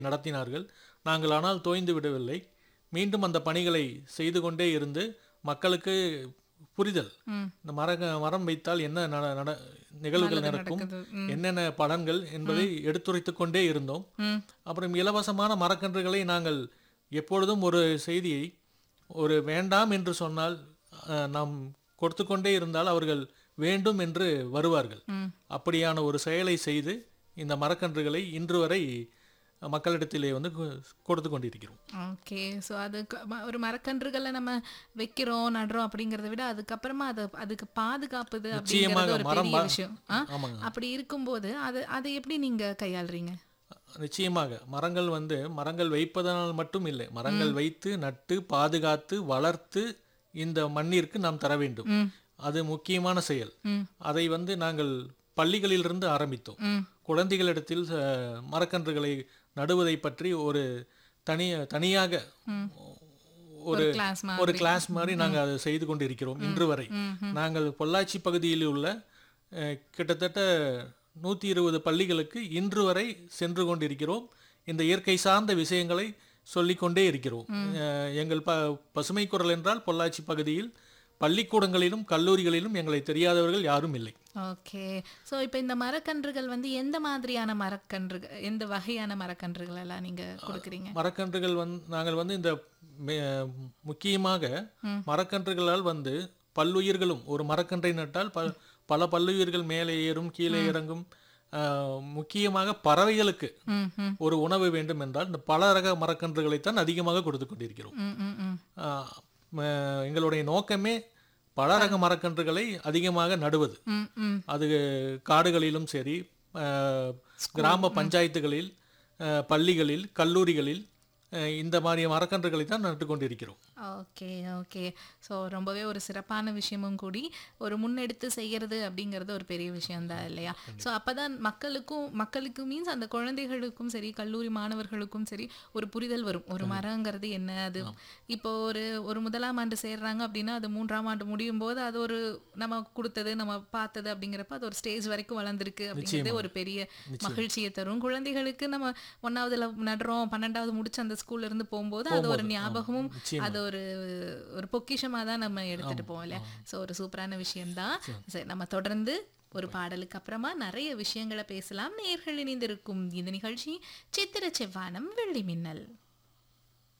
நடத்தினார்கள் நாங்கள் ஆனால் தோய்ந்து விடவில்லை மீண்டும் அந்த பணிகளை செய்து கொண்டே இருந்து மக்களுக்கு புரிதல் ம். இந்த மர மரம் வைத்தால் என்ன நட நட நிகழ்வுகள் நல்லது நடக்கும் நடக்குது. ம். என்னென்ன பலன்கள் என்பதை எடுத்துரைத்து கொண்டே இருந்தோம் ம். அப்புறம் இலவசமான மரக்கன்றுகளை நாங்கள் எப்பொழுதும் ஒரு செய்தியை ஒரு வேண்டாம் என்று சொன்னால் அஹ், நாம் கொடுத்து கொண்டே இருந்தால் அவர்கள் வேண்டும் என்று வருவார்கள் ம். அப்படியான ஒரு செயலை செய்து இந்த மரக்கன்றுகளை இன்று வரை மக்களிடத்திலே வந்து கொ- கொடுத்து கொண்டிருக்கிறோம் ஓகே ஸோ அது க- ம- ஒரு மரக்கன்றுகளை நம்ம வைக்கிறோம் நடுறோம் அப்படிங்கறத விட அதுக்கப்புறமா அதை அதுக்கு பாதுகாப்புது அப்படிங்கிறது நிச்சயமாக ஒரு மரம் பெரிய வ- விஷயம் ஆ? ஆமாங்க அப்படி இருக்கும்போது அது அதை எப்படி நீங்க கையாளுறீங்க நிச்சயமாக மரங்கள் வந்து மரங்கள் வைப்பதனால் மட்டும் இல்லை மரங்கள் வைத்து நட்டு பாதுகாத்து வளர்த்து இந்த மண்ணிற்கு நாம் தர வேண்டும் ம். அது முக்கியமான செயல் ம். அதை வந்து நாங்கள் பள்ளிகளிலிருந்து ஆரம்பித்தோம் ம். குழந்தைகளிடத்தில் அஹ், மரக்கன்றுகளை நடுவதை பற்றி ஒரு தனி தனியாக ஒரு ஒரு கிளாஸ் ஒரு கிளாஸ் மாதிரி நாங்கள் அதை செய்து கொண்டிருக்கிறோம் இன்று வரை நாங்கள் பொள்ளாச்சி பகுதியில் உள்ள அஹ், கிட்டத்தட்ட நூற்றி இருபது பள்ளிகளுக்கு இன்று வரை சென்று கொண்டிருக்கிறோம் இந்த இயற்கை சார்ந்த விஷயங்களை சொல்லிக்கொண்டே இருக்கிறோம் அஹ், எங்கள் ப பசுமை குரல் என்றால் பொள்ளாச்சி பகுதியில் பள்ளிக்கூடங்களிலும் கல்லூரிகளிலும் எங்களை தெரியாதவர்கள் யாரும் இல்லை ஓகே ஸோ இப்போ இந்த மரக்கன்றுகள் வந்து எந்த மாதிரியான மரக்கன்றுகள் எந்த வகையான மரக்கன்றுகள் எல்லாம் நீங்க கொடுக்குறீங்க மரக்கன்றுகள் வந்து நாங்கள் வந்து இந்த மே- முக்கியமாக மரக்கன்றுகளால் வந்து பல்லுயிர்களும் ஒரு மரக்கன்றை நட்டால் ப பல பல்லுயிர்கள் மேலே ஏறும் கீழே இறங்கும் ஆஹ், முக்கியமாக பறவைகளுக்கு ம் ம் ஒரு உணவு வேண்டும் என்றால் இந்த பல ரக மரக்கன்றுகளைத்தான் அதிகமாக கொடுத்து கொண்டிருக்கிறோம் ம் ம் ம் ஆஹ், ம- எங்களுடைய நோக்கமே பல ரக மரக்கன்றுகளை அதிகமாக நடுவது ம் ம் அது காடுகளிலும் சரி அஹ், கிராம பஞ்சாயத்துகளில் அஹ், பள்ளிகளில் கல்லூரிகளில் அஹ், இந்த மாதிரி மரக்கன்றுகளை தான் நட்டு கொண்டிருக்கிறோம் ஓகே ஓகே ஸோ ரொம்பவே ஒரு சிறப்பான விஷயமும் கூடி ஒரு முன்னெடுத்து செய்கிறது அப்படிங்கிறது ஒரு பெரிய விஷயம்தான் இல்லையா ஸோ அப்பதான் மக்களுக்கும் மக்களுக்கு மீன்ஸ் அந்த குழந்தைகளுக்கும் சரி கல்லூரி மாணவர்களுக்கும் சரி ஒரு புரிதல் வரும் ஒரு மரங்கிறது என்ன அது இப்போ ஒரு ஒரு முதலாம் ஆண்டு சேர்றாங்க அப்படின்னா அது மூன்றாம் ஆண்டு முடியும் போது அது ஒரு நம்ம கொடுத்தது நம்ம பார்த்தது அப்படிங்கிறப்ப அது ஒரு ஸ்டேஜ் வரைக்கும் வளர்ந்துருக்கு அப்படிங்கிறது ஒரு பெரிய மகிழ்ச்சியை தரும் குழந்தைகளுக்கு நம்ம ஒன்னாவதுல நடுறோம் பன்னெண்டாவது முடிச்சு அந்த ஸ்கூல்ல இருந்து போகும்போது அது ஒரு ஞாபகமும் அது ஒரு ஒரு பொக்கிஷமா தான் நம்ம எடுத்துட்டு போவோம் இல்லையா ஸோ ஒரு சூப்பரான விஷயம்தான் சரி நம்ம தொடர்ந்து ஒரு பாடலுக்கு அப்புறமா நிறைய விஷயங்களை பேசலாம் நேர்கள் இணைந்திருக்கும் இந்த நிகழ்ச்சி சித்திர செவ்வானம் வெள்ளி மின்னல்